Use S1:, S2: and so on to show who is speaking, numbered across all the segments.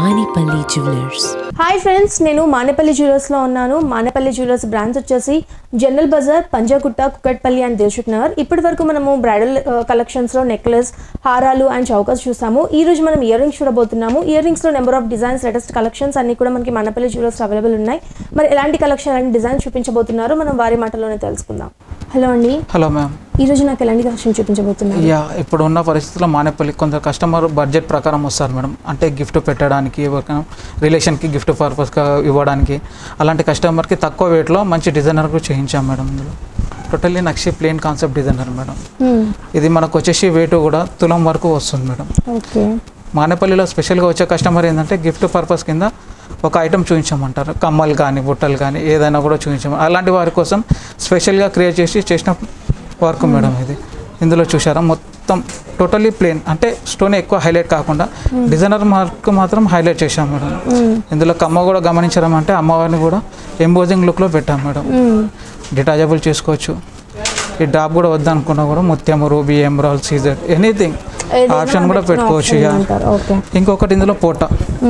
S1: Manipali Jewelers.
S2: Hi friends నేను మానేపల్లి జ్యువెలర్స్లో ఉన్నాను మానేపల్లి జ్యువెలర్స్ బ్రాంచ్ వచ్చేసి General Bazaar Panjagutta Kukatpally and Dilsukh Nagar ఇప్పటి వరకు మనము బ్రైడల్ కలెక్షన్స్లో నెక్లెస్ హారాలు అండ్ చౌకస్ చూసాము ఈ రోజు మనం ఇయర్ రింగ్స్ చూడబోతున్నాము ఇయర్ రింగ్స్లో number of designs latest collections అన్ని కూడా మనకి మానేపల్లి జ్యువెలర్స్ అవైలబుల్ ఉన్నాయి మరి ఎలాంటి కలెక్షన్ అండ్ డిజైన్స్ చూపించబోతున్నారో మనం వారి మాటలోనే తెలుసుకుందాం హలో అండి
S3: హలో మ్యామ్
S2: ఈ రోజు నాకు ఎలాంటి కలెక్షన్ చూపించబోతున్నారు
S3: యా ఇప్పుడు ఉన్న పరిస్థితుల్లో మానేపల్లి కొందరు కస్టమర్ బడ్జెట్ ప్రకారం వస్తారు మేడం అంటే గిఫ్ట్ పెట్టడానికి ఒక రిలేషన్కి గిఫ్ట్ పర్పస్గా ఇవ్వడానికి అలాంటి కస్టమర్కి తక్కువ రేట్లో మంచి డిజైనర్ కూడా చేయించాం మేడం ఇందులో టోటల్లీ నక్షి ప్లేన్ కాన్సెప్ట్ డిజైనర్ మేడం ఇది మనకు వచ్చేసి వెయిట్ కూడా తులం వరకు వస్తుంది మేడం
S2: ఓకే
S3: మానేపల్లిలో స్పెషల్గా వచ్చే కస్టమర్ ఏంటంటే గిఫ్ట్ పర్పస్ కింద ఒక ఐటమ్ చూపించమంటారు కమ్మలు కానీ బుట్టలు కానీ ఏదైనా కూడా చూపించమని అలాంటి వారి కోసం స్పెషల్గా క్రియేట్ చేసి చేసిన వర్క్ మేడం ఇది ఇందులో చూసారా మొత్తం టోటల్లీ ప్లేన్ అంటే స్టోన్ ఎక్కువ హైలైట్ కాకుండా డిజైనర్ మార్క్ మాత్రం హైలైట్ చేశాం మేడం ఇందులో కమ్మ కూడా గమనించడం అంటే అమ్మవారిని కూడా ఎంబోజింగ్ లుక్లో పెట్టాం మేడం డిటాచబుల్ చేసుకోవచ్చు ఈ డాబ్ కూడా వద్దనుకున్నా కూడా ముత్యము రూబీ ఎమరాల్ సీజర్ ఎనీథింగ్ ఆప్షన్ కూడా పెట్టుకోవచ్చు ఇక.
S2: ఓకే
S3: ఇంకొకటి ఇందులో పోట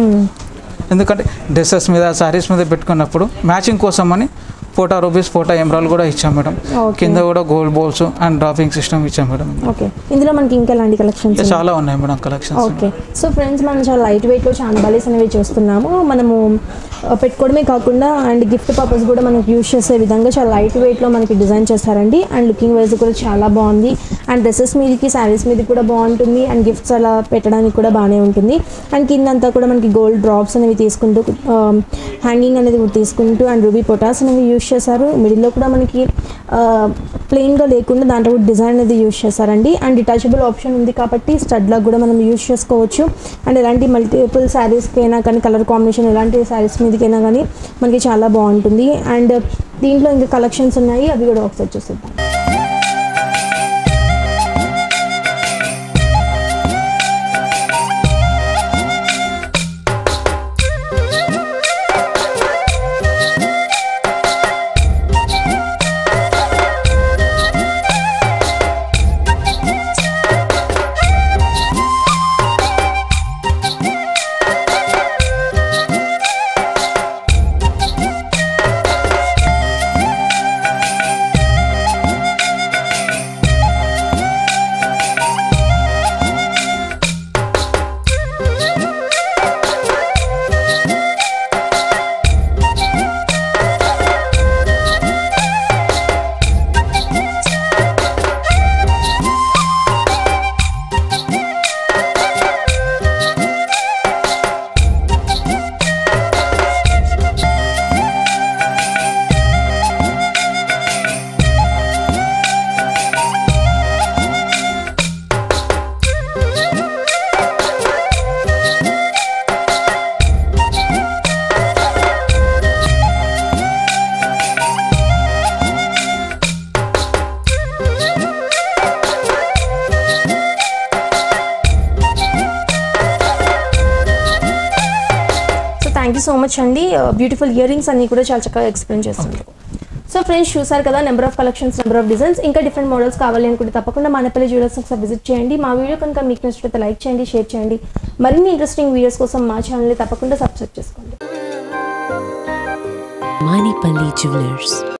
S3: ఎందుకంటే డ్రెస్సెస్ మీద సారీస్ మీద పెట్టుకున్నప్పుడు మ్యాచింగ్ కోసం అని ఫోటో రూపీస్ ఫోటో ఎమరాల్ కూడా ఇచ్చాం మేడం
S2: Okay.
S3: కింద కూడా gold bowls and dropping system ఇచ్చాం మేడం
S2: ఓకే ఇందులో మనకి ఇంకా ఎలాంటి కలెక్షన్స్
S3: ఇంకా చాలా ఉన్నాయి madam collections
S2: okay so friends మనం చాలా లైట్ వెయిట్లో చాంబాలీస్ అనేవి చూస్తున్నాము మనము ఆ, పెట్టుకోవడమే కాకుండా అండ్ గిఫ్ట్ పర్పస్ కూడా మనకు యూజ్ చేసే విధంగా చాలా లైట్ వెయిట్లో మనకి డిజైన్ చేస్తారండి అండ్ లుకింగ్ వైజ్ కూడా చాలా బాగుంది అండ్ డ్రెస్సెస్ మీదకి శారీస్ మీదకి కూడా బాగుంటుంది అండ్ గిఫ్ట్స్ అలా పెట్టడానికి కూడా బాగానే ఉంటుంది అండ్ కిందంతా కూడా మనకి గోల్డ్ డ్రాప్స్ అనేవి తీసుకుంటూ హ్యాంగింగ్ అనేది కూడా తీసుకుంటూ అండ్ రూబీ పొటాస్ అనేవి యూజ్ చేశారు మిడిల్లో కూడా మనకి ప్లెయిన్గా లేకుండా దాంట్లో కూడా డిజైన్ అనేది యూజ్ చేశారండి అండ్ డిటాచబుల్ ఆప్షన్ ఉంది కాబట్టి స్టడ్లా కూడా మనం యూజ్ చేసుకోవచ్చు అండ్ ఎలాంటి మల్టిపుల్ శారీస్కి అయినా కానీ కలర్ కాంబినేషన్ ఎలాంటి శారీస్ మీదకైనా కానీ మనకి చాలా బాగుంటుంది అండ్ దీంట్లో ఇంకా కలెక్షన్స్ ఉన్నాయి అవి కూడా ఒకసారి చూసేద్దాం so thank you so much అండి బ్యూటిఫుల్ ఇయర్ రింగ్స్ అన్ని కూడా చాలా చక్కగా ఎక్స్ప్లెయిన్ చేస్తున్నారు సో ఫ్రెండ్స్ చూసారు కదా number of collections number of designs ఇంకా డిఫరెంట్ మోడల్స్ కావాలి అనుకుంటే తప్పకుండా మానపల్లి జ్యువెలర్స్ ఒకసారి విజిట్ చేయండి మా వీడియో కనుక మీకు నచ్చినట్లయితే లైక్ చేయండి షేర్ చేయండి మరిన్ని ఇంట్రెస్టింగ్ వీడియోస్ కోసం మా ఛానల్ని తప్పకుండా సబ్స్క్రైబ్ చేసుకోండి
S1: Manipali Jewelers.